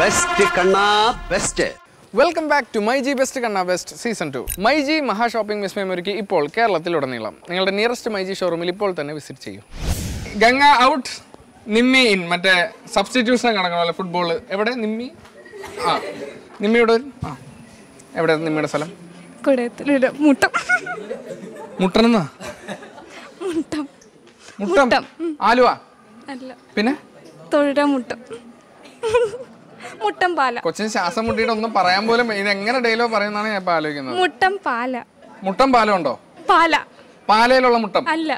Best കണ്ണാ best welcome back to my G best കണ്ണ best season to my G മഹാ shopping വിസ്മയമൊരുക്കി ഇപ്പോൾ കേരളത്തിലുടനീളം നിങ്ങളുടെ നിയറസ്റ്റ് മൈ ജി ഷോറൂമിൽ ഇപ്പോൾ തന്നെ വിസിറ്റ് ചെയ്യൂ ഗംഗ ഔട്ട് നിമ്മി ഇൻ മറ്റേ സബ്സ്റ്റിറ്റ്യൂഷൻ കണക്കണമല്ലോ ഫുട്ബോൾ എവിടെ നിമ്മി ആ നിമ്മിയുടെ ഒരു ആ എവിടെ നിമ്മിയുടെ സ്ഥലം കുടയത്തിലൊരു മുട്ടം മുട്ടണെന്നാ മുട്ടം മുട്ടം മുട്ടം. ആലുവ അല്ല പിന്നെ തൊഴുര മുട്ടം മുട്ടം പാല കൊച്ചിന് ശ്വാസം മുട്ടിയിട്ട് ഒന്നും പറയാൻ പോലും ഇത് എങ്ങനെ ഡെയിലോ പറയുന്നതാണ് ഞാൻ ഇപ്പൊ ആലോചിക്കുന്നത് മുട്ടം പാല മുട്ടം പാലം ഉണ്ടോ പാല പാലയിലുള്ള മുട്ടം അല്ല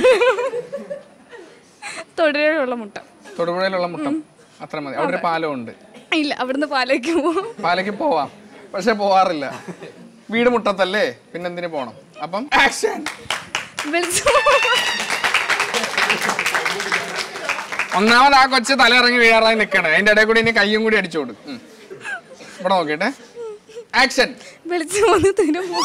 തൊഴുരയുള്ള മുട്ടം തൊടുപുഴയിലുള്ള മുട്ടം അത്ര മതി അവിടെ ഒരു പാലം ഉണ്ട് ഇല്ല അവിടുന്ന് പാലേക്ക് പോവാം പാലയ്ക്ക് പോവാം പക്ഷെ പോവാറില്ല വീട് മുട്ടത്തല്ലേ പിന്നെ എന്തിനു പോണം അപ്പം ആക്ഷൻ വിളിച്ചു ഒന്നാമത് ആ കൊച്ച് തല ഇറങ്ങി വീഴാറായി നിൽക്കണേ അതിന്റെ ഇടയിൽ കൂടി ഇനി കയ്യും കൂടി അടിച്ചു കൊടുക്കും ഉം. ഇവിടെ നോക്കിട്ടെ ആക്ഷൻ വിളിച്ചു വന്ന് തരുമോ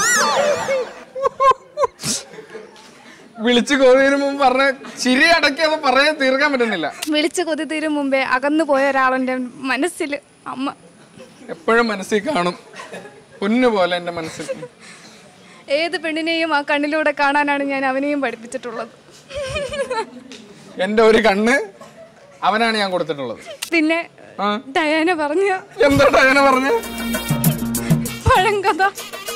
വിളിച്ചു കോതിന് മുമ്പ് പറഞ്ഞ ചിരി അടക്കി അത് പറയാൻ തീർക്കാൻ പറ്റുന്നില്ല വിളിച്ചു കൊതി തീരും മുമ്പേ അകന്നു പോയ ഒരാളെന്റെ മനസ്സിൽ അമ്മ എപ്പോഴും മനസ്സിൽ കാണും പൊന്നു പോലെ എൻ്റെ മനസ്സിൽ ഏത് പെണ്ണിനെയും ആ കണ്ണിലൂടെ കാണാനാണ് ഞാൻ അവനെയും പഠിപ്പിച്ചിട്ടുള്ളത് എൻ്റെ ഒരു കണ്ണ് അവനാണ് ഞാൻ കൊടുത്തിട്ടുള്ളത് പിന്നെ ആ ഡയാന പറഞ്ഞ എന്താ അങ്ങനെ പറഞ്ഞു പഴങ്കഥ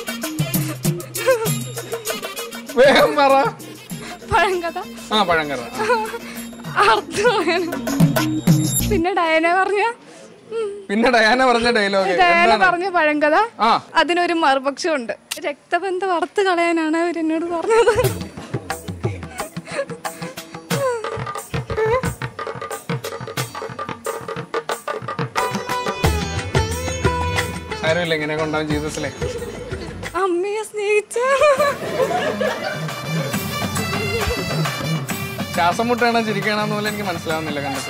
വേഗം പറ പഴങ്കഥ ആ പഴങ്കറ അർത്ഥമാണ് പിന്നെ ഡയാന പറഞ്ഞ ഉം, പിന്നെ ഡയാന പറഞ്ഞ ഡയലോഗ് ഡയാന പറഞ്ഞ പഴങ്കഥ ആ അതിനൊരു മറുപക്ഷമുണ്ട് രക്തബന്ധം വറുത്ത് കളയാനാണ് അവരെന്നോട് പറഞ്ഞത് സാരമില്ല ഇങ്ങനെ കൊണ്ടാവും ജീവിതത്തിലെ അമ്മയെ സ്നേഹിച്ച ശ്വാസം മുട്ടാണോ ചിരിക്കണമെന്ന് പോലും എനിക്ക് മനസ്സിലാവുന്നില്ല കണ്ടിട്ട്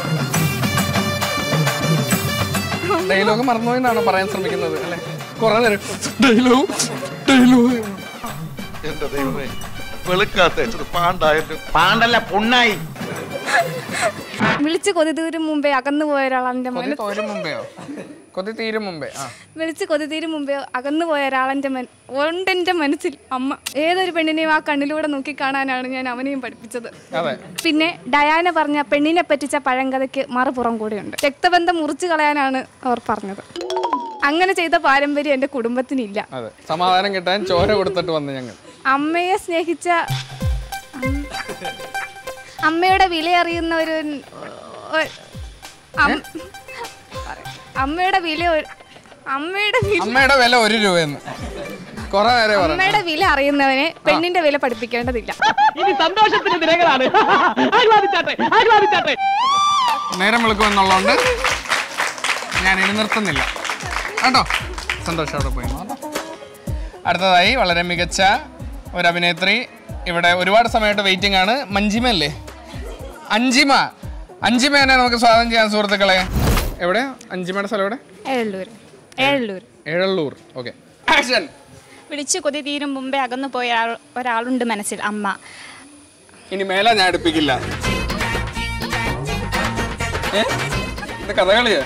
ഡയലോഗ് മറന്നുപോയെന്നാണോ പറയാൻ ശ്രമിക്കുന്നത് അല്ലെ കുറെ നേരം ഡയലോഗ് ഡയലോഗ് എന്റെ ദൈവമേ വെളുക്കാത്ത പാണ്ടായിട്ട് പാണ്ടല്ല പുണ്ണായി വിളിച്ച് കൊതി തീരും മുമ്പേ അകന്നു പോയ ഒരാളെന്റെ കൊതി മന തോരും മുമ്പെയോ കൊതി തീരും മുമ്പേ ആ വിളിച്ച് കൊതി തീരും മുമ്പേ അകന്നു പോയ ഒരാളെന്റെ മൻ ഉണ്ടെന്റെ മനസ്സിൽ അമ്മ ഏതൊരു പെണ്ണിനെയും ആ കണ്ണിലൂടെ നോക്കി കാണാനാണ് ഞാൻ അവനെയും പഠിപ്പിച്ചത് അതെ പിന്നെ ഡയാന പറഞ്ഞ പെണ്ണിനെ പറ്റിച്ച പഴങ്കഥയ്ക്ക് മറുപുറം കൂടെയുണ്ട് രക്തബന്ധം മുറിച്ചു കളയാനാണ് അവർ പറഞ്ഞത് അങ്ങനെ ചെയ്ത പാരമ്പര്യം എൻ്റെ കുടുംബത്തിനില്ല അതെ സമാധാനം കിട്ടാൻ ചോര കൊടുത്തിട്ട് വന്നു ഞങ്ങൾ അമ്മയെ സ്നേഹിച്ച അം- അമ്മയുടെ വില അറിയുന്ന ഒരു ഒ- അം- അമ്മയുടെ വില ഒരു- അമ്മയുടെ വില അമ്മയുടെ വില ഒരു രൂപയെന്ന് കുറെ നേരെ പറഞ്ഞു അമ്മയുടെ വില അറിയുന്നവനെ പെണ്ണിന്റെ വില പഠിപ്പിക്കേണ്ടതില്ല ഇനി സന്തോഷത്തിന് ദിനങ്ങളാണ് ആഹ്ലാദിച്ചാട്ടെ ആഹ്ലാദിച്ചാട്ടെ നേരം വിളിക്കുമെന്നുള്ളതുകൊണ്ട് ഞാൻ ഇനി നിർത്തുന്നില്ല കേട്ടോ സന്തോഷം അവിടെ പോയി കേട്ടോ. അടുത്തതായി വളരെ മികച്ച ഒരു അഭിനേത്രി ഇവിടെ ഒരുപാട് സമയമായിട്ട് വെയിറ്റിംഗ് ആണ് മഞ്ജിമ അല്ലേ അഞ്ചിമ അഞ്ചിമേനെ നമുക്ക് സ്വാഗതം ചെയ്യാൻ സുഹൃത്തുക്കളെ എവിടെ അഞ്ചിമയുടെ സ്ഥലം എവിടെ ഏഴല്ലൂർ ഏഴല്ലൂർ എഴള്ളൂർ ഓക്കെ ആക്ഷൻ വിളിച്ചു കൊതി തീരും മുമ്പേ അകന്നു പോയ ആൾ- ഒരാളുണ്ട് മനസ്സിൽ അമ്മ ഇനി മേലെ ഞാൻ അടുപ്പിക്കില്ല ഏ? ഇത് കഥകളിയാ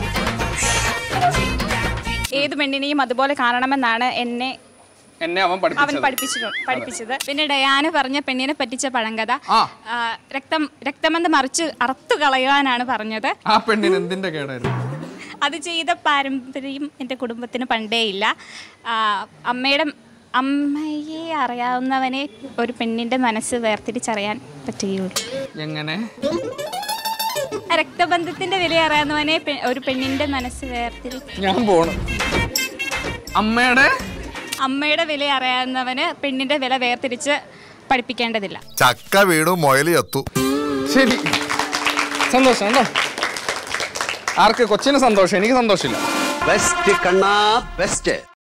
ഏത് പെണ്ണിനെയും അതുപോലെ കാണണമെന്നാണ് എന്നെ എന്നെ അവൻ അവൻ പഠിപ്പിച്ചത് പഠിപ്പിച്ചു പഠിപ്പിച്ചത് പിന്നെ ഡയാന പറഞ്ഞ പെണ്ണിനെ പറ്റിച്ച പഴങ്കഥ ആ. ആ, രക്തം രക്തമെന്ന് മറിച്ച് അറുത്തു കളയാനാണ് പറഞ്ഞത് ആ പെണ്ണിന് എന്തിന്റെ കേടായിരുന്നു അത് ചെയ്ത പാരമ്പര്യം എൻ്റെ കുടുംബത്തിന് പണ്ടേ ഇല്ല ആ, അമ്മയുടെ അമ്മയെ അറിയാവുന്നവനെ ഒരു പെണ്ണിൻ്റെ മനസ്സ് വേർതിരിച്ചറിയാൻ പറ്റുകയുള്ളൂ എങ്ങനെ ആ രക്തബന്ധത്തിന്റെ വില അറിയാവുന്നവനെ പെ- ഒരു പെണ്ണിന്റെ മനസ്സ് വേർതിരി ഞാൻ പോണു അമ്മയുടെ അമ്മയുടെ വില അറിയാവുന്നവന് പെണ്ണിന്റെ വില വേർതിരിച്ച് പഠിപ്പിക്കേണ്ടതില്ല ചക്ക വീണു മൊയല് ചത്തു ശരി സന്തോഷം കേട്ടോ ആർക്ക് കൊച്ചിന് സന്തോഷം എനിക്ക് സന്തോഷമില്ല ബെസ്റ്റ് കണ്ണാ ബെസ്റ്റ്